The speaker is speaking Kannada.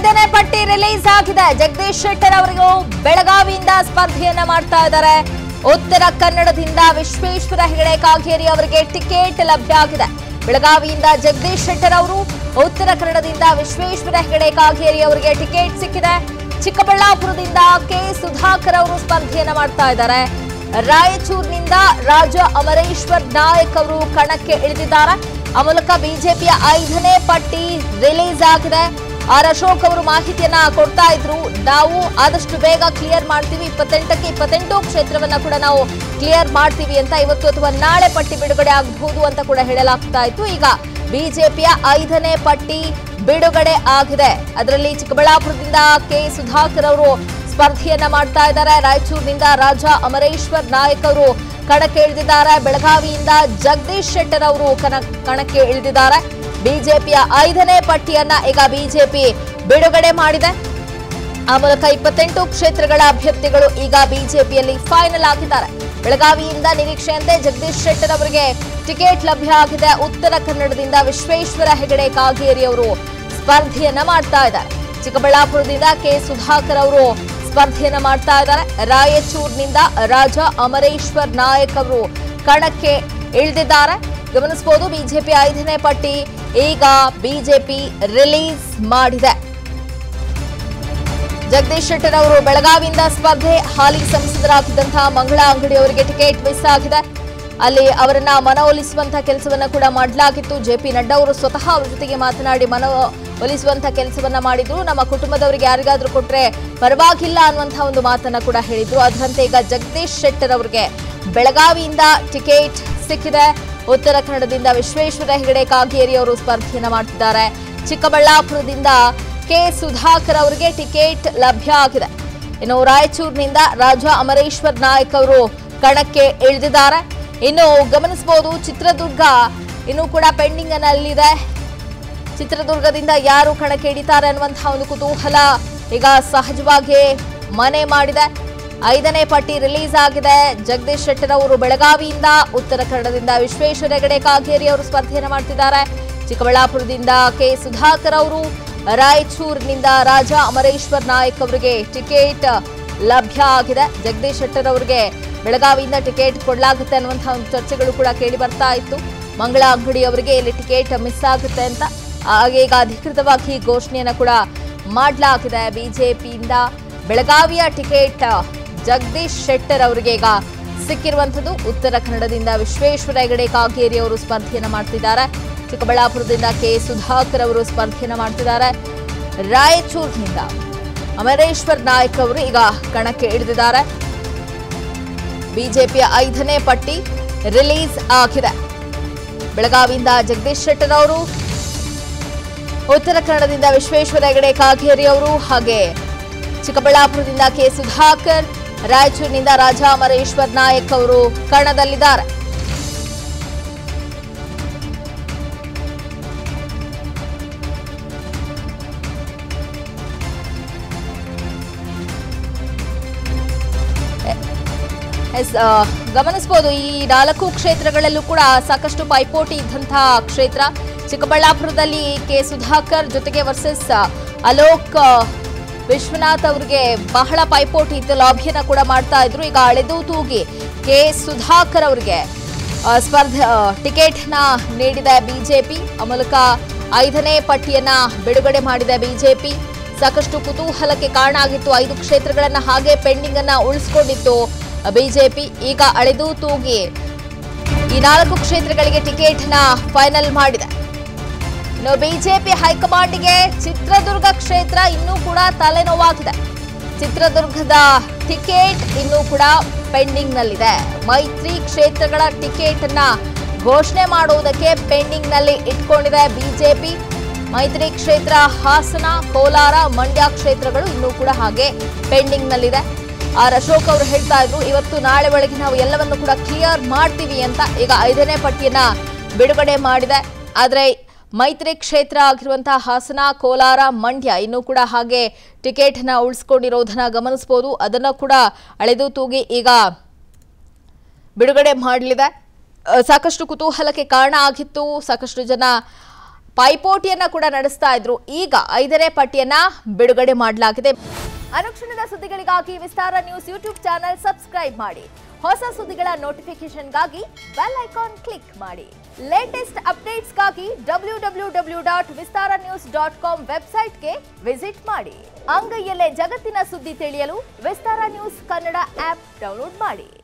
ಐದನೇ ಪಟ್ಟಿ ರಿಲೀಸ್ ಆಗಿದೆ ಜಗದೀಶ್ ಶೆಟ್ಟರ್ ಅವರಿಗೂ ಬೆಳಗಾವಿಯಿಂದ ಸ್ಪರ್ಧೆಯನ್ನ ಮಾಡ್ತಾ ಇದ್ದಾರೆ ಉತ್ತರ ಕನ್ನಡದಿಂದ ವಿಶ್ವೇಶ್ವರ ಹೆಗಡೆ ಕಾಗೇರಿ ಅವರಿಗೆ ಟಿಕೆಟ್ ಲಭ್ಯ ಆಗಿದೆ ಬೆಳಗಾವಿಯಿಂದ ಜಗದೀಶ್ ಶೆಟ್ಟರ್ ಅವರು ಉತ್ತರ ಕನ್ನಡದಿಂದ ವಿಶ್ವೇಶ್ವರ ಹೆಗಡೆ ಕಾಗೇರಿ ಅವರಿಗೆ ಟಿಕೆಟ್ ಸಿಕ್ಕಿದೆ ಚಿಕ್ಕಬಳ್ಳಾಪುರದಿಂದ ಕೆ ಸುಧಾಕರ್ ಅವರು ಸ್ಪರ್ಧೆಯನ್ನ ಮಾಡ್ತಾ ಇದ್ದಾರೆ ರಾಯಚೂರಿನಿಂದ ರಾಜ ಅಮರೇಶ್ವರ್ ನಾಯಕ್ ಅವರು ಕಣಕ್ಕೆ ಇಳಿದಿದ್ದಾರೆ ಆ ಮೂಲಕ ಬಿಜೆಪಿಯ ಐದನೇ ಪಟ್ಟಿ ರಿಲೀಸ್ ಆಗಿದೆ ಆರ್ ಅಶೋಕ್ ಅವರು ಮಾಹಿತಿಯನ್ನ ಕೊಡ್ತಾ ಇದ್ರು ನಾವು ಆದಷ್ಟು ಬೇಗ ಕ್ಲಿಯರ್ ಮಾಡ್ತೀವಿ ಇಪ್ಪತ್ತೆಂಟಕ್ಕೆ ಇಪ್ಪತ್ತೆಂಟು ಕ್ಷೇತ್ರವನ್ನ ಕೂಡ ನಾವು ಕ್ಲಿಯರ್ ಮಾಡ್ತೀವಿ ಅಂತ ಇವತ್ತು ಅಥವಾ ನಾಳೆ ಪಟ್ಟಿ ಬಿಡುಗಡೆ ಆಗಬಹುದು ಅಂತ ಕೂಡ ಹೇಳಲಾಗ್ತಾ ಇತ್ತು ಈಗ ಬಿಜೆಪಿಯ ಐದನೇ ಪಟ್ಟಿ ಬಿಡುಗಡೆ ಆಗಿದೆ ಅದರಲ್ಲಿ ಚಿಕ್ಕಬಳ್ಳಾಪುರದಿಂದ ಕೆ ಸುಧಾಕರ್ ಅವರು ಸ್ಪರ್ಧೆಯನ್ನ ಮಾಡ್ತಾ ಇದ್ದಾರೆ ರಾಯಚೂರಿನಿಂದ ರಾಜಾ ಅಮರೇಶ್ವರ್ ನಾಯಕ್ ಅವರು ಕಣಕ್ಕೆ ಇಳಿದಿದ್ದಾರೆ ಬೆಳಗಾವಿಯಿಂದ ಜಗದೀಶ್ ಶೆಟ್ಟರ್ ಅವರು ಕಣ ಕಣಕ್ಕೆ ಇಳಿದಿದ್ದಾರೆ ಬಿಜೆಪಿಯ ಐದನೇ ಪಟ್ಟಿಯನ್ನ ಈಗ ಬಿಜೆಪಿ ಬಿಡುಗಡೆ ಮಾಡಿದೆ ಆ ಮೂಲಕ ಇಪ್ಪತ್ತೆಂಟು ಕ್ಷೇತ್ರಗಳ ಅಭ್ಯರ್ಥಿಗಳು ಈಗ ಬಿಜೆಪಿಯಲ್ಲಿ ಫೈನಲ್ ಆಗಿದ್ದಾರೆ ಬೆಳಗಾವಿಯಿಂದ ನಿರೀಕ್ಷೆಯಂತೆ ಜಗದೀಶ್ ಶೆಟ್ಟರ್ ಅವರಿಗೆ ಟಿಕೆಟ್ ಲಭ್ಯ ಆಗಿದೆ ಉತ್ತರ ಕನ್ನಡದಿಂದ ವಿಶ್ವೇಶ್ವರ ಹೆಗಡೆ ಕಾಗೇರಿ ಅವರು ಸ್ಪರ್ಧೆಯನ್ನ ಮಾಡ್ತಾ ಇದ್ದಾರೆ ಚಿಕ್ಕಬಳ್ಳಾಪುರದಿಂದ ಕೆ ಸುಧಾಕರ್ ಅವರು ಸ್ಪರ್ಧೆಯನ್ನ ಮಾಡ್ತಾ ಇದ್ದಾರೆ ರಾಯಚೂರಿನಿಂದ ರಾಜ ಅಮರೇಶ್ವರ್ ನಾಯಕ್ ಅವರು ಕಣಕ್ಕೆ ಇಳಿದಿದ್ದಾರೆ ಗಮನಿಸಬಹುದು ಬಿಜೆಪಿ ಐದನೇ ಪಟ್ಟಿ ಈಗ ಬಿಜೆಪಿ ರಿಲೀಸ್ ಮಾಡಿದೆ ಜಗದೀಶ್ ಶೆಟ್ಟರ್ ಅವರು ಬೆಳಗಾವಿಯಿಂದ ಸ್ಪರ್ಧೆ ಹಾಲಿ ಸಂಸದರಾಗಿದ್ದಂತಹ ಮಂಗಳಾ ಅಂಗಡಿ ಅವರಿಗೆ ಟಿಕೆಟ್ ಮಿಸ್ ಆಗಿದೆ ಅಲ್ಲಿ ಅವರನ್ನ ಮನವೊಲಿಸುವಂತಹ ಕೆಲಸವನ್ನ ಕೂಡ ಮಾಡಲಾಗಿತ್ತು ಜೆ ಪಿ ನಡ್ಡಾ ಅವರು ಸ್ವತಃ ಅವರ ಜೊತೆಗೆ ಮಾತನಾಡಿ ಮನವೊಲಿಸುವಂತಹ ಕೆಲಸವನ್ನ ಮಾಡಿದ್ರು ನಮ್ಮ ಕುಟುಂಬದವರಿಗೆ ಯಾರಿಗಾದ್ರೂ ಕೊಟ್ರೆ ಪರವಾಗಿಲ್ಲ ಅನ್ನುವಂತಹ ಒಂದು ಮಾತನ್ನ ಕೂಡ ಹೇಳಿದ್ರು ಅದರಂತೆ ಈಗ ಜಗದೀಶ್ ಶೆಟ್ಟರ್ ಅವರಿಗೆ ಬೆಳಗಾವಿಯಿಂದ ಟಿಕೆಟ್ ಸಿಕ್ಕಿದೆ ಉತ್ತರ ಕನ್ನಡದಿಂದ ವಿಶ್ವೇಶ್ವರ ಹೆಗಡೆ ಕಾಗೇರಿ ಅವರು ಸ್ಪರ್ಧೆಯನ್ನ ಮಾಡ್ತಿದ್ದಾರೆ ಚಿಕ್ಕಬಳ್ಳಾಪುರದಿಂದ ಕೆ ಸುಧಾಕರ್ ಅವರಿಗೆ ಟಿಕೆಟ್ ಲಭ್ಯ ಆಗಿದೆ ಇನ್ನು ರಾಯಚೂರಿನಿಂದ ರಾಜಾ ಅಮರೇಶ್ವರ್ ನಾಯಕ್ ಅವರು ಕಣಕ್ಕೆ ಇಳಿದಿದ್ದಾರೆ ಇನ್ನು ಗಮನಿಸಬಹುದು ಚಿತ್ರದುರ್ಗ ಇನ್ನೂ ಕೂಡ ಪೆಂಡಿಂಗ್ ಅನ್ನಲ್ಲಿದೆ ಚಿತ್ರದುರ್ಗದಿಂದ ಯಾರು ಕಣಕ್ಕೆ ಇಳಿತಾರೆ ಅನ್ನುವಂತಹ ಒಂದು ಕುತೂಹಲ ಈಗ ಸಹಜವಾಗಿ ಮನೆ ಮಾಡಿದೆ ಐದನೇ ಪಟ್ಟಿ ರಿಲೀಸ್ ಆಗಿದೆ ಜಗದೀಶ್ ಶೆಟ್ಟರ್ ಅವರು ಬೆಳಗಾವಿಯಿಂದ ಉತ್ತರ ಕನ್ನಡದಿಂದ ವಿಶ್ವೇಶ್ವರ ಹೆಗಡೆ ಕಾಗೇರಿ ಅವರು ಸ್ಪರ್ಧೆಯನ್ನು ಮಾಡ್ತಿದ್ದಾರೆ ಚಿಕ್ಕಬಳ್ಳಾಪುರದಿಂದ ಕೆ ಸುಧಾಕರ್ ಅವರು ರಾಯಚೂರಿನಿಂದ ರಾಜಾ ಅಮರೇಶ್ವರ್ ನಾಯಕ್ ಅವರಿಗೆ ಟಿಕೆಟ್ ಲಭ್ಯ ಆಗಿದೆ ಜಗದೀಶ್ ಶೆಟ್ಟರ್ ಅವರಿಗೆ ಬೆಳಗಾವಿಯಿಂದ ಟಿಕೆಟ್ ಕೊಡಲಾಗುತ್ತೆ ಅನ್ನುವಂತಹ ಒಂದು ಚರ್ಚೆಗಳು ಕೂಡ ಕೇಳಿ ಬರ್ತಾ ಇತ್ತು ಮಂಗಳಾ ಅಂಗಡಿ ಅವರಿಗೆ ಇಲ್ಲಿ ಟಿಕೆಟ್ ಮಿಸ್ ಆಗುತ್ತೆ ಅಂತ ಹಾಗೆ ಈಗ ಅಧಿಕೃತವಾಗಿ ಘೋಷಣೆಯನ್ನ ಕೂಡ ಮಾಡಲಾಗಿದೆ ಬಿಜೆಪಿಯಿಂದ ಬೆಳಗಾವಿಯ ಟಿಕೆಟ್ ಜಗದೀಶ್ ಶೆಟ್ಟರ್ ಅವರಿಗೆ ಈಗ ಸಿಕ್ಕಿರುವಂಥದ್ದು ಉತ್ತರ ಕನ್ನಡದಿಂದ ವಿಶ್ವೇಶ್ವರ ಹೆಗಡೆ ಕಾಗೇರಿ ಅವರು ಸ್ಪರ್ಧೆಯನ್ನ ಮಾಡ್ತಿದ್ದಾರೆ ಚಿಕ್ಕಬಳ್ಳಾಪುರದಿಂದ ಕೆ ಸುಧಾಕರ್ ಅವರು ಸ್ಪರ್ಧೆಯನ್ನ ಮಾಡ್ತಿದ್ದಾರೆ ರಾಯಚೂರಿನಿಂದ ಅಮರೇಶ್ವರ್ ನಾಯಕ್ ಅವರು ಈಗ ಕಣಕ್ಕೆ ಇಳಿದಿದ್ದಾರೆ ಬಿಜೆಪಿಯ ಐದನೇ ಪಟ್ಟಿ ರಿಲೀಸ್ ಆಗಿದೆ ಬೆಳಗಾವಿಯಿಂದ ಜಗದೀಶ್ ಶೆಟ್ಟರ್ ಅವರು ಉತ್ತರ ಕನ್ನಡದಿಂದ ವಿಶ್ವೇಶ್ವರ ಹೆಗಡೆ ಕಾಗೇರಿ ಅವರು ಹಾಗೆ ಚಿಕ್ಕಬಳ್ಳಾಪುರದಿಂದ ಕೆ ಸುಧಾಕರ್ ರಾಯಚೂರಿನಿಂದ ರಾಜಾ ಅಮರೇಶ್ವರ್ ನಾಯಕ್ ಅವರು ಕಣದಲ್ಲಿದ್ದಾರೆ ಎಸ್ ಆ, ಗಮನಿಸಬಹುದು ಈ ನಾಲ್ಕು ಕ್ಷೇತ್ರಗಳಲ್ಲೂ ಕೂಡ ಸಾಕಷ್ಟು ಪೈಪೋಟಿ ಇದ್ದಂತಹ ಕ್ಷೇತ್ರ ಚಿಕ್ಕಬಳ್ಳಾಪುರದಲ್ಲಿ ಕೆ ಸುಧಾಕರ್ ಜೊತೆಗೆ ವರ್ಸಸ್ ಅಲೋಕ್ ಆ, ವಿಶ್ವನಾಥ್ ಅವರಿಗೆ ಬಹಳ ಪೈಪೋಟಿ ಇತ್ತು ಲಾಭಿಯನ್ನ ಕೂಡ ಮಾಡ್ತಾ ಇದ್ರು ಈಗ ಅಳೆದು ತೂಗಿ ಕೆ ಸುಧಾಕರ್ ಅವರಿಗೆ ಆ, ಸ್ಪರ್ಧೆ ಆ, ಟಿಕೆಟ್ನ ನೀಡಿದೆ ಬಿಜೆಪಿ ಆ ಮೂಲಕ ಐದನೇ ಪಟ್ಟಿಯನ್ನ ಬಿಡುಗಡೆ ಮಾಡಿದೆ ಬಿಜೆಪಿ ಸಾಕಷ್ಟು ಕುತೂಹಲಕ್ಕೆ ಕಾರಣ ಆಗಿತ್ತು ಐದು ಕ್ಷೇತ್ರಗಳನ್ನ ಹಾಗೆ ಪೆಂಡಿಂಗ್ ಅನ್ನ ಉಳಿಸ್ಕೊಂಡಿತ್ತು ಬಿಜೆಪಿ ಈಗ ಅಳೆದು ತೂಗಿ ಈ ನಾಲ್ಕು ಕ್ಷೇತ್ರಗಳಿಗೆ ಟಿಕೆಟ್ನ ಫೈನಲ್ ಮಾಡಿದೆ ಇನ್ನು ಬಿಜೆಪಿ ಹೈಕಮಾಂಡ್ಗೆ ಚಿತ್ರದುರ್ಗ ಕ್ಷೇತ್ರ ಇನ್ನೂ ಕೂಡ ತಲೆನೋವಾಗಿದೆ ಚಿತ್ರದುರ್ಗದ ಟಿಕೆಟ್ ಇನ್ನೂ ಕೂಡ ಪೆಂಡಿಂಗ್ ನಲ್ಲಿದೆ ಮೈತ್ರಿ ಕ್ಷೇತ್ರಗಳ ಟಿಕೆಟ್ ಅನ್ನ ಘೋಷಣೆ ಮಾಡುವುದಕ್ಕೆ ಪೆಂಡಿಂಗ್ ನಲ್ಲಿ ಇಟ್ಕೊಂಡಿದೆ ಬಿಜೆಪಿ ಮೈತ್ರಿ ಕ್ಷೇತ್ರ ಹಾಸನ ಕೋಲಾರ ಮಂಡ್ಯ ಕ್ಷೇತ್ರಗಳು ಇನ್ನೂ ಕೂಡ ಹಾಗೆ ಪೆಂಡಿಂಗ್ ನಲ್ಲಿದೆ ಆರ್ ಅಶೋಕ್ ಅವರು ಹೇಳ್ತಾ ಇದ್ರು ಇವತ್ತು ನಾಳೆ ಒಳಗೆ ನಾವು ಎಲ್ಲವನ್ನು ಕೂಡ ಕ್ಲಿಯರ್ ಮಾಡ್ತೀವಿ ಅಂತ ಈಗ ಐದನೇ ಪಟ್ಟಿಯನ್ನ ಬಿಡುಗಡೆ ಮಾಡಿದೆ ಆದ್ರೆ ಮೈತ್ರಿ ಕ್ಷೇತ್ರ ಆಗಿರುವಂತಹ ಹಾಸನ ಕೋಲಾರ ಮಂಡ್ಯ ಇನ್ನೂ ಕೂಡ ಹಾಗೆ ಟಿಕೆಟ್ನ ಉಳಿಸ್ಕೊಂಡಿರೋದನ್ನ ಗಮನಿಸಬಹುದು ಅದನ್ನ ಕೂಡ ಅಳೆದು ತೂಗಿ ಈಗ ಬಿಡುಗಡೆ ಮಾಡಲಿದೆ ಅಹ್, ಸಾಕಷ್ಟು ಕುತೂಹಲಕ್ಕೆ ಕಾರಣ ಆಗಿತ್ತು ಸಾಕಷ್ಟು ಜನ ಪೈಪೋಟಿಯನ್ನ ಕೂಡ ನಡೆಸ್ತಾ ಇದ್ರು ಈಗ ಐದನೇ ಪಟ್ಟಿಯನ್ನ ಬಿಡುಗಡೆ ಮಾಡಲಾಗಿದೆ ಅನುಕ್ಷಣದ ಸುದ್ದಿಗಳಿಗಾಗಿ Vistara news YouTube channel subscribe ಮಾಡಿ ಹೊಸ ಸುದ್ದಿಗಳ ನೋಟಿಫಿಕೇಶನ್ಗಾಗಿ ಬೆಲ್ ಐಕಾನ್ ಕ್ಲಿಕ್ ಮಾಡಿ ಲೇಟೆಸ್ಟ್ ಅಪ್ಡೇಟ್ಸ್ಗಾಗಿ W W W dot Vistara news dot com ವೆಬ್ಸೈಟ್ಗೆ ವಿಸಿಟ್ ಮಾಡಿ ಅಂಗೈಯಲ್ಲೇ ಜಗತ್ತಿನ ಸುದ್ದಿ ತಿಳಿಯಲು Vistara news Kannada app download ಮಾಡಿ